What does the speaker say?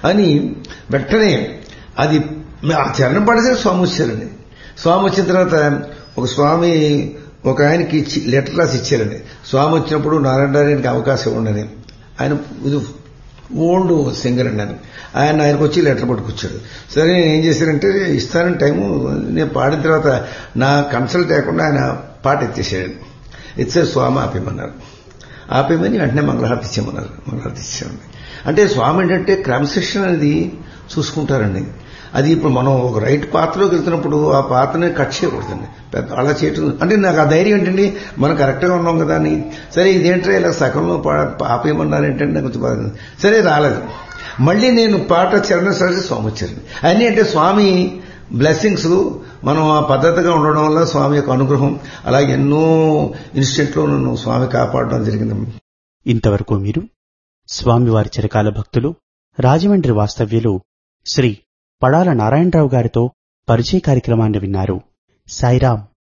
అని వెంటనే అది ఆ చరణం పడితే స్వామి వచ్చారండి స్వామి వచ్చిన తర్వాత ఒక స్వామి ఒక ఆయనకి ఇచ్చి లెటర్ రాసి ఇచ్చారండి స్వామి వచ్చినప్పుడు నారాయణకి అవకాశం ఉండని ఆయన ఇది ఓల్డ్ సింగర్ అండి ఆయన ఆయన ఆయనకు వచ్చి లెటర్ పట్టుకొచ్చాడు సరే నేను ఏం చేశానంటే ఇస్తానని టైము నేను పాడిన తర్వాత నా కన్సల్ట్ లేకుండా ఆయన పాట ఎత్తేసాడు ఇచ్చే స్వామి ఆపేమన్నారు ఆపేమని వెంటనే మంగళహారతి ఇచ్చేయమన్నారు మంగళహారతి ఇచ్చామండి అంటే స్వామి ఏంటంటే క్రమశిక్షణ అనేది చూసుకుంటారండి అది ఇప్పుడు మనం ఒక రైట్ పాత్రలోకి వెళ్తున్నప్పుడు ఆ పాత్రని కట్ చేయకూడదండి పెద్ద అలా చేయటం అంటే నాకు ఆ ధైర్యం ఏంటండి మనం కరెక్ట్గా ఉన్నాం కదా అని సరే ఇదేంటో ఇలా సగంలో ఆపేయమన్నారు ఏంటంటే నాకు కొంచెం బాధ సరే రాలేదు మళ్ళీ నేను పాట చరణ సరే స్వామి వచ్చారు అన్నీ అంటే స్వామి బ్లెస్సింగ్స్ మనం ఆ పద్ధతిగా ఉండడం వల్ల స్వామి యొక్క అనుగ్రహం అలాగే ఎన్నో ఇన్స్టెంట్లో నన్ను స్వామి కాపాడడం జరిగింది ఇంతవరకు మీరు స్వామివారి చిరకాల భక్తులు రాజమండ్రి వాస్తవ్యులు శ్రీ పడాల నారాయణరావు గారితో పరిచయ కార్యక్రమాన్ని విన్నారు సాయిరాం